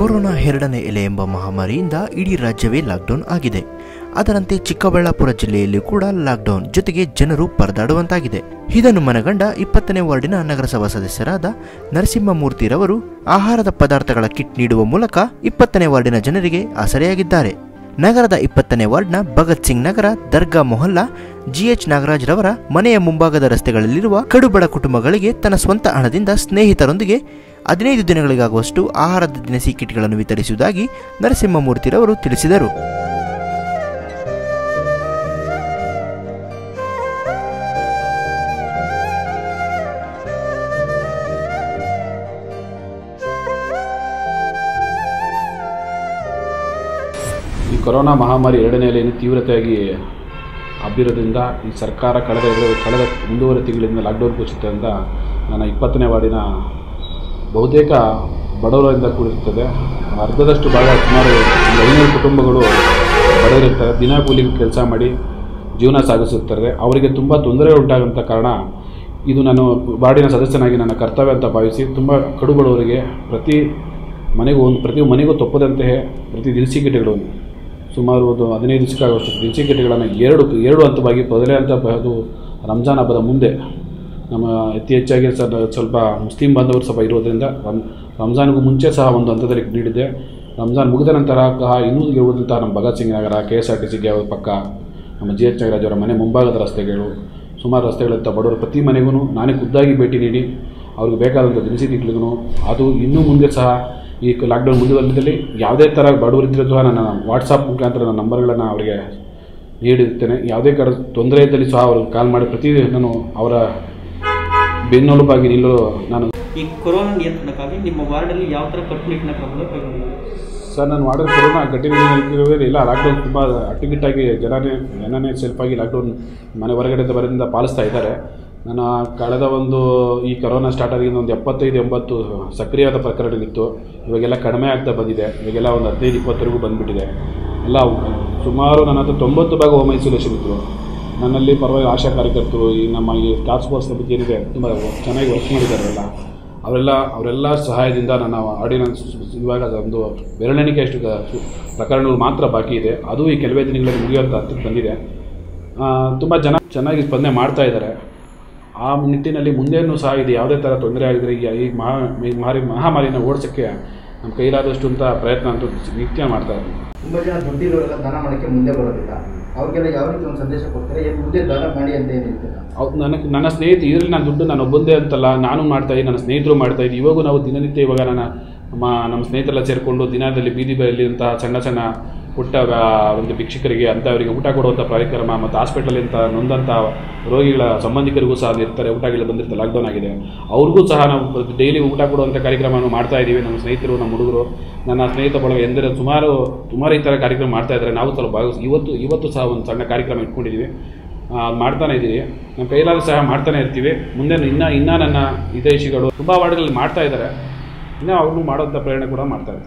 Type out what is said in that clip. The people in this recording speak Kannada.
ಕೊರೋನಾ ಎರಡನೇ ಎಲೆ ಎಂಬ ಮಹಾಮಾರಿಯಿಂದ ಇಡೀ ರಾಜ್ಯವೇ ಲಾಕ್ಡೌನ್ ಆಗಿದೆ ಅದರಂತೆ ಚಿಕ್ಕಬಳ್ಳಾಪುರ ಜಿಲ್ಲೆಯಲ್ಲಿ ಕೂಡ ಲಾಕ್ಡೌನ್ ಜೊತೆಗೆ ಜನರು ಪರದಾಡುವಂತಾಗಿದೆ ಇದನ್ನು ಮನಗಂಡ ಇಪ್ಪತ್ತನೇ ವಾರ್ಡಿನ ನಗರಸಭಾ ಸದಸ್ಯರಾದ ನರಸಿಂಹಮೂರ್ತಿರವರು ಆಹಾರದ ಪದಾರ್ಥಗಳ ಕಿಟ್ ನೀಡುವ ಮೂಲಕ ಇಪ್ಪತ್ತನೇ ವಾರ್ಡಿನ ಜನರಿಗೆ ಆಸರೆಯಾಗಿದ್ದಾರೆ ನಗರದ ಇಪ್ಪತ್ತನೇ ವಾರ್ಡ್ನ ಭಗತ್ ಸಿಂಗ್ ನಗರ ದರ್ಗಾ ಮೊಹಲ್ಲಾ ಜಿಎಚ್ ನಾಗರಾಜ್ ರವರ ಮನೆಯ ಮುಂಭಾಗದ ರಸ್ತೆಗಳಲ್ಲಿರುವ ಕಡುಬಡ ಕುಟುಂಬಗಳಿಗೆ ತನ್ನ ಸ್ವಂತ ಹಣದಿಂದ ಸ್ನೇಹಿತರೊಂದಿಗೆ ಹದಿನೈದು ದಿನಗಳಿಗಾಗುವಷ್ಟು ಆಹಾರದ ದಿನಸಿ ಕಿಟ್ಗಳನ್ನು ವಿತರಿಸುವುದಾಗಿ ನರಸಿಂಹಮೂರ್ತಿರವರು ತಿಳಿಸಿದರು ಈ ಕೊರೋನಾ ಮಹಾಮಾರಿ ಎರಡನೇ ಅಲೆಯನ್ನು ತೀವ್ರತೆಯಾಗಿ ಹಬ್ಬಿರೋದ್ರಿಂದ ಈ ಸರ್ಕಾರ ಕಳೆದ ಎರಡು ಕಳೆದ ಒಂದೂವರೆ ತಿಂಗಳಿಂದ ಲಾಕ್ಡೌನ್ ಘೋಷಿತದಿಂದ ನನ್ನ ಇಪ್ಪತ್ತನೇ ವಾರ್ಡಿನ ಬಹುತೇಕ ಬಡವರಿಂದ ಕೂಡಿರುತ್ತದೆ ಅರ್ಧದಷ್ಟು ಭಾಗ ಸುಮಾರು ಒಂದು ಐನೂರು ಕುಟುಂಬಗಳು ಬಡವರಿರ್ತಾರೆ ದಿನ ಕೂಲಿಗೆ ಕೆಲಸ ಮಾಡಿ ಜೀವನ ಸಾಗಿಸುತ್ತಾರೆ ಅವರಿಗೆ ತುಂಬ ತೊಂದರೆ ಉಂಟಾಗುವಂಥ ಕಾರಣ ಇದು ನಾನು ವಾರ್ಡಿನ ಸದಸ್ಯನಾಗಿ ನನ್ನ ಕರ್ತವ್ಯ ಅಂತ ಭಾವಿಸಿ ತುಂಬ ಕಡು ಬಡವರಿಗೆ ಪ್ರತಿ ಮನೆಗೂ ಒಂದು ಪ್ರತಿ ಮನೆಗೂ ತಪ್ಪದಂತೆ ಪ್ರತಿ ದಿನಸಿ ಕಿಟ್ಗಳು ಸುಮಾರು ಒಂದು ಹದಿನೈದು ದಿವಸಕ್ಕಾಗುವಷ್ಟು ದಿನಸಿ ಕಿಟ್ಗಳನ್ನು ಎರಡು ಎರಡು ಹಂತವಾಗಿ ಮೊದಲೇ ಹಂತ ಅದು ರಂಜಾನ್ ಹಬ್ಬದ ಮುಂದೆ ನಮ್ಮ ಅತಿ ಹೆಚ್ಚಾಗಿ ಸ ಸ್ವಲ್ಪ ಮುಸ್ಲಿಂ ಬಾಂಧವರು ಸ್ವಲ್ಪ ಇರೋದರಿಂದ ರಮ್ ರಂಜಾನ್ಗೂ ಮುಂಚೆ ಸಹ ಒಂದು ಹಂತದಲ್ಲಿ ನೀಡಿದ್ದೆ ರಂಜಾನ್ ಮುಗಿದ ನಂತರ ಸಹ ಇನ್ನೂ ಇರುವಂಥ ನಮ್ಮ Bhagat Singh Nagar K S R T ಸಿಗೆ ಪಕ್ಕ ನಮ್ಮ ಜಿ ಎಚ್ ನಾಗರಾಜ್ ಅವರ ಮನೆ ಮುಂಭಾಗದ ರಸ್ತೆಗಳು ಸುಮಾರು ರಸ್ತೆಗಳಂತ ಬಡವರು ಪ್ರತಿ ಮನೆಗೂ ನಾನೇ ಖುದ್ದಾಗಿ ಭೇಟಿ ನೀಡಿ ಅವ್ರಿಗೆ ಬೇಕಾದಂಥ ದಿನಸಿ ತಿಂಗಳಿಗೂ ಅದು ಇನ್ನೂ ಮುಂದೆ ಸಹ ಈ ಲಾಕ್ಡೌನ್ ಮುಂದುವರೆದಲ್ಲಿ ಯಾವುದೇ ಥರ ಬಡವರಿದ್ದರೂ ಸಹ ನನ್ನ ವಾಟ್ಸಪ್ ಮುಖಾಂತರ ನನ್ನ ನಂಬರ್ಗಳನ್ನು ಅವರಿಗೆ ನೀಡಿರುತ್ತೇನೆ ಯಾವುದೇ ಕಡೆ ತೊಂದರೆ ಇದ್ದಲ್ಲಿ ಸಹ ಅವ್ರಿಗೆ ಕಾಲ್ ಮಾಡಿ ಪ್ರತಿ ನಾನು ಅವರ ಬೆನ್ನೆಲುಬಾಗಿ ನಿಲ್ಲಲು ನಾನು ಈ ಕೊರೋನಾ ನಿಯಂತ್ರಣಕ್ಕಾಗಿ ನಿಮ್ಮ ವಾರ್ಡಲ್ಲಿ ಯಾವ ಥರ ಕಟ್ಟುನಿಟ್ಟಿನ ಕ್ರಮಗಳು ಕೈಗೊಂಡಿದೆ ಸರ್ ನಾನು ಮಾಡಿದ ಕೊರೋನಾ ಗಟ್ಟಿನ ಇಲ್ಲ ಲಾಕ್ಡೌನ್ ತುಂಬ ಅಟ್ಟುಗಿಟ್ಟಾಗಿ ಜನನೇ ಜನನೇ ಸೆಲ್ಫಾಗಿ ಲಾಕ್ಡೌನ್ ಮನೆ ಹೊರಗಡೆ ಬರೋದ್ರಿಂದ ಪಾಲಿಸ್ತಾ ಇದ್ದಾರೆ ನಾನು ಕಳೆದ ಒಂದು ಈ ಕೊರೋನಾ ಸ್ಟಾರ್ಟ್ ಆಗಿದ್ದು ಒಂದು ಎಪ್ಪತ್ತೈದು ಎಂಬತ್ತು ಸಕ್ರಿಯವಾದ ಪ್ರಕರಣಗಳಿತ್ತು ಇವಾಗೆಲ್ಲ ಕಡಿಮೆ ಆಗ್ತಾ ಬಂದಿದೆ ಇವಾಗೆಲ್ಲ ಒಂದು ಹದಿನೈದು ಇಪ್ಪತ್ತರೆಗೂ ಬಂದುಬಿಟ್ಟಿದೆ ಎಲ್ಲ ಸುಮಾರು ನನ್ನ ಹತ್ರ ತೊಂಬತ್ತು ಭಾಗ ಹೋಮ್ ಐಸೋಲೇಷನ್ ಇದ್ದರು ನನ್ನಲ್ಲಿ ಪರವಾಗಿ ಆಶಾ ಕಾರ್ಯಕರ್ತರು ಈ ನಮ್ಮ ಈ ಟಾಸ್ಕ್ ಫೋರ್ಸ್ ಬಗ್ಗೆ ಏನಿದೆ ತುಂಬ ಚೆನ್ನಾಗಿ ವರ್ಕ್ ಮಾಡಿದ್ದಾರಲ್ಲ ಅವರೆಲ್ಲ ಅವರೆಲ್ಲ ಸಹಾಯದಿಂದ ನನ್ನ ಆರ್ಡಿನೆನ್ಸ್ ಇವಾಗ ಒಂದು ಬೆರಳೆಣಿಕೆ ಅಷ್ಟು ಗ- ಸು- ಪ್ರಕರಣಗಳು ಮಾತ್ರ ಬಾಕಿ ಇದೆ ಅದು ಈ ಕೆಲವೇ ದಿನಗಳಲ್ಲಿ ಮುಗಿಯುವಂಥ ಹಂತಕ್ಕೆ ಬಂದಿದೆ ತುಂಬ ಜನ ಚೆನ್ನಾಗಿ ಸ್ಪಂದನೆ ಮಾಡ್ತಾ ಇದ್ದಾರೆ ಆ ನಿಟ್ಟಿನಲ್ಲಿ ಮುಂದೇನೂ ಸಹ ಇದು ಯಾವುದೇ ಥರ ತೊಂದರೆ ಆಗಿದ್ರೆ ಈ ಈ ಮಹಾ ಈ ಮಹಾರಿ ಮಹಾಮಾರಿನ ಓಡಿಸೋಕ್ಕೆ ನಮ್ಮ ಕೈಲಾದಷ್ಟು ಅಂತ ಪ್ರಯತ್ನ ಅಂತೂ ನಿತ್ಯ ಮಾಡ್ತಾ ಇದ್ದೀನಿ ತುಂಬ ಜನ ದುಡ್ಡಿರೋರೆಲ್ಲ ದಾನ ಮಾಡೋಕ್ಕೆ ಮುಂದೆ ಬರೋದಿಲ್ಲ ಅವ್ರಿಗೆಲ್ಲ ಯಾವ ರೀತಿ ಒಂದು ಸಂದೇಶ ಕೊಡ್ತಾರೆ ಏನು ಮುಂದೆ ದಾನ ಮಾಡಿ ಅಂತ ಏನು ಹೇಳ್ತೀರಾ ಹೌದು ನನಗೆ ನನ್ನ ಸ್ನೇಹಿತ ಇದರಲ್ಲಿ ನಾನು ದುಡ್ಡು ನಾನು ಒಬ್ಬಂದೇ ಅಂತಲ್ಲ ನಾನು ಮಾಡ್ತಾ ಇದ್ದೀನಿ ನನ್ನ ಸ್ನೇಹಿತರು ಮಾಡ್ತಾ ಇದ್ದೀನಿ ಇವಾಗೂ ನಾವು ದಿನನಿತ್ಯ ಇವಾಗ ನನ್ನ ನಮ್ಮ ನಮ್ಮ ಸ್ನೇಹಿತರೆಲ್ಲ ಸೇರಿಕೊಂಡು ದಿನದಲ್ಲಿ ಬೀದಿ ಬಯಲಿಂತಹ ಸಣ್ಣ ಸಣ್ಣ ಪುಟ್ಟ ಆ, ಒಂದು ಭಿಕ್ಷುಕರಿಗೆ ಅಂಥವರಿಗೆ ಊಟ ಕೊಡುವಂಥ ಕಾರ್ಯಕ್ರಮ ಮತ್ತು ಹಾಸ್ಪಿಟಲಿಂದ ನೊಂದಂಥ ರೋಗಿಗಳ ಸಂಬಂಧಿಕರಿಗೂ ಸಹ ಇರ್ತಾರೆ ಊಟಗಳು ಬಂದಿರ್ತಾರೆ ಲಾಕ್ಡೌನ್ ಆಗಿದೆ ಅವ್ರಿಗೂ ಸಹ ನಾವು ಡೈಲಿ ಊಟ ಕೊಡುವಂಥ ಕಾರ್ಯಕ್ರಮವನ್ನು ಮಾಡ್ತಾ ಇದ್ದೀವಿ ನಮ್ಮ ಸ್ನೇಹಿತರು ನಮ್ಮ ಹುಡುಗರು ನನ್ನ ಸ್ನೇಹಿತ ಬಳಗ ಎಂದರೆ ಸುಮಾರು ಸುಮಾರು ಈ ಥರ ಕಾರ್ಯಕ್ರಮ ಮಾಡ್ತಾ ಇದ್ದಾರೆ ನಾವು ಸ್ವಲ್ಪ ಭಾಗವಹಿಸಿ ಇವತ್ತು ಇವತ್ತು ಸಹ ಒಂದು ಸಣ್ಣ ಕಾರ್ಯಕ್ರಮ ಇಟ್ಕೊಂಡಿದ್ದೀವಿ ಆ, ಅದ್ ಮಾಡ್ತಾನೆ ಇದ್ದೀವಿ ನಮ್ಮ ಕೈಲಾದ ಸಹ ಮಾಡ್ತಾನೆ ಇರ್ತೀವಿ ಮುಂದೆ ಇನ್ನೂ ಇನ್ನೂ ನನ್ನ ಹಿತೈಷಿಗಳು ತುಂಬ ವಾರ್ಡ್ಗಳಲ್ಲಿ ಮಾಡ್ತಾ ಇದ್ದಾರೆ ಇನ್ನೂ ಅವ್ರನ್ನೂ ಮಾಡೋಂಥ ಪ್ರೇರಣೆ ಕೂಡ ಮಾಡ್ತಾ ಇರ್ತೀವಿ